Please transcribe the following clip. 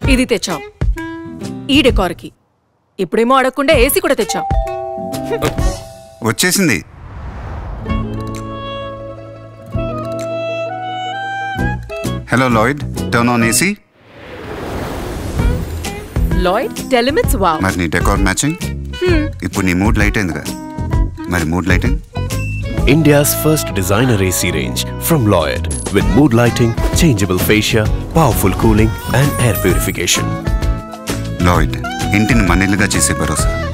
ఇది తెచ్చాం ఈ డెకార్కి ఇప్పుడేమో అడగకుండా ఏసీ కూడా తెచ్చాం వచ్చేసింది hello Lloyd turn on AC Lloyd టెలిమిట్స్ వావ్ మరి నీ డెకార్ మ్యాచింగ్ ఇప్పుడు నీ మూడ్ లైట్ అయిందిగా మరి mood lighting India's first designer AC range from Lloyd with mood lighting, changeable fascia, powerful cooling, and air purification. Lloyd ఇంటిని మనీలుగా చేసే భరోసా